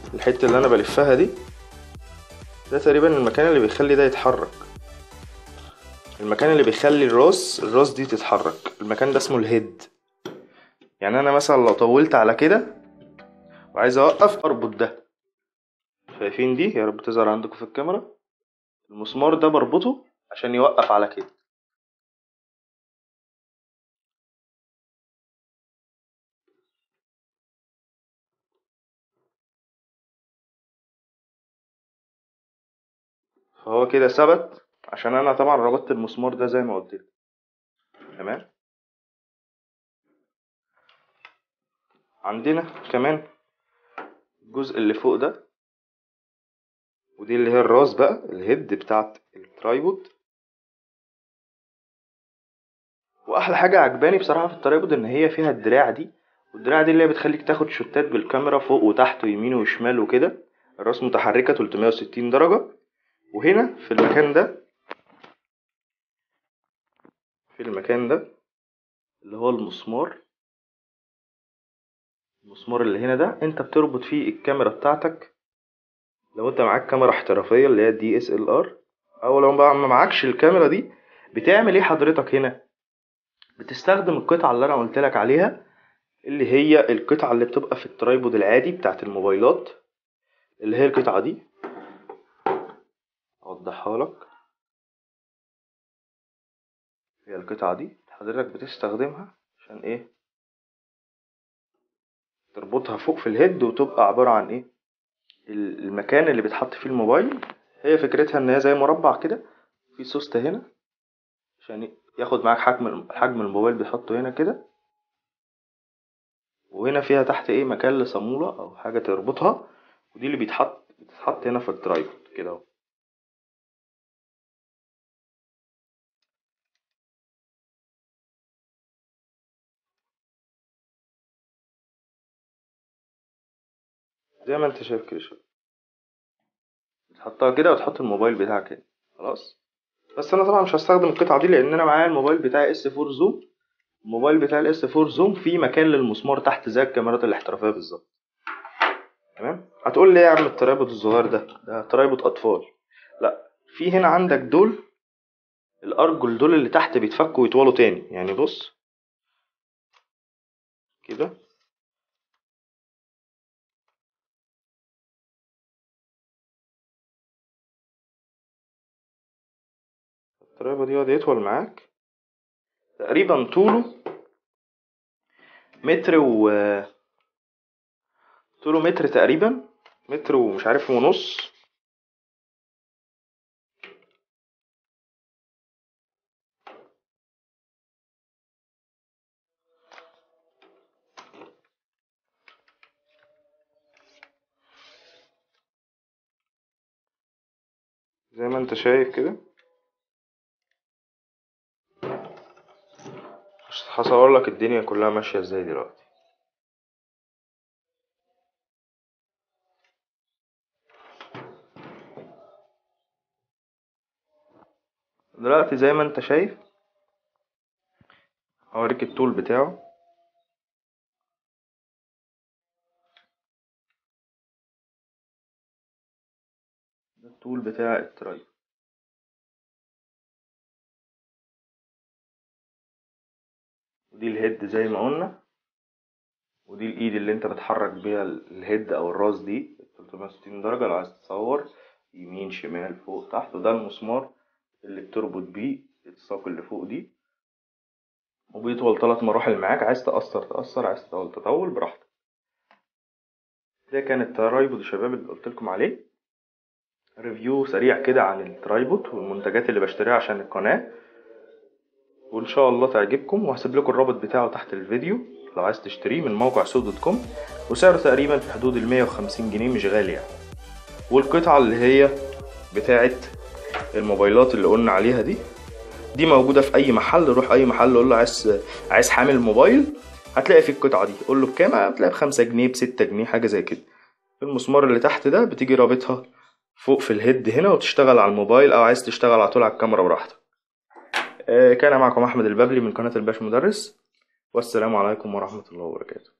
الحتة اللي انا بلفها دي ده تقريبا المكان اللي بيخلي ده يتحرك المكان اللي بيخلي الراس الراس دي تتحرك المكان ده اسمه الهيد يعني انا مثلا لو طولت على كده وعايز اوقف اربط ده شايفين دي يا رب تظهر عندكم في الكاميرا المسمار ده بربطه عشان يوقف على كده فهو كده ثبت عشان انا طبعا ربطت المسمار ده زي ما قلت لك تمام عندنا كمان الجزء اللي فوق ده ودي اللي هي الراس بقى الهيد بتاعت الترايبود واحلى حاجه عجباني بصراحه في الترايبود ان هي فيها الدراع دي والدراع دي اللي هي بتخليك تاخد شوتات بالكاميرا فوق وتحت ويمين وشمال وكده الراس متحركه 360 درجه وهنا في المكان ده في المكان ده اللي هو المسمار المسمار اللي هنا ده انت بتربط فيه الكاميرا بتاعتك لو انت معاك كاميرا احترافية اللي هي دي اس ال ار او لو بقى ما معكش الكاميرا دي بتعمل ايه حضرتك هنا بتستخدم القطعة اللي انا قلت لك عليها اللي هي القطعة اللي بتبقى في الترايبود العادي بتاعت الموبايلات اللي هي القطعة دي اوضحها لك هي القطعة دي حضرتك بتستخدمها عشان ايه تربطها فوق في الهيد وتبقى عبارة عن ايه المكان اللي بيتحط فيه الموبايل هي فكرتها ان هي زي مربع كده في سوستة هنا عشان ياخد معاك حجم حجم الموبايل بيحطه هنا كده وهنا فيها تحت ايه مكان لصامولة او حاجة تربطها ودي اللي بيتحط بتتحط هنا في الترايبود كده اهو زي ما انت شايف كده شوف تحطها كده وتحط الموبايل بتاعك هنا خلاص بس انا طبعا مش هستخدم القطعه دي لان انا معايا الموبايل بتاعي اس 4 زوم الموبايل بتاع الاس 4 زوم فيه مكان للمسمار تحت زي الكاميرات الاحترافيه بالظبط تمام هتقول لي ايه يا عم الترابط الصغير ده ده ترابط اطفال لا في هنا عندك دول الارجل دول اللي تحت بيتفكوا ويطولوا تاني يعني بص كده الترابة دي يقعد يطول معاك تقريبا طوله متر و طوله متر تقريبا متر ومش عارف ونص زي ما انت شايف كده هصور لك الدنيا كلها ماشية ازاي دلوقتي دلوقتي زي ما انت شايف هوريك الطول بتاعه ده الطول بتاع التراي ودي الهيد زي ما قلنا ودي الايد اللي انت بتحرك بيها الهيد او الراس دي 360 درجة لو عايز تصور يمين شمال فوق تحت وده المسمار اللي بتربط بيه الساق اللي فوق دي وبيطول ثلاث مراحل معاك عايز تقصر تقصر عايز تطول تطول براحتك ده كان الترايبود يا شباب اللي قلت لكم عليه ريفيو سريع كده عن الترايبود والمنتجات اللي بشتريها عشان القناة وان شاء الله تعجبكم وهسيب لكم الرابط بتاعه تحت الفيديو لو عايز تشتريه من موقع سو دوت كوم وسعره تقريبا في حدود ال 150 جنيه مش غالي يعني والقطعة اللي هي بتاعة الموبايلات اللي قلنا عليها دي دي موجودة في أي محل روح أي محل قول له عايز عايز حامل موبايل هتلاقي فيه القطعة دي قول له بكام هتلاقي بخمسة جنيه بستة جنيه حاجة زي كده المسمار اللي تحت ده بتيجي رابطها فوق في الهيد هنا وتشتغل على الموبايل أو عايز تشتغل على طول على الكاميرا براحتك كان معكم أحمد البابلي من قناة الباش مدرس والسلام عليكم ورحمة الله وبركاته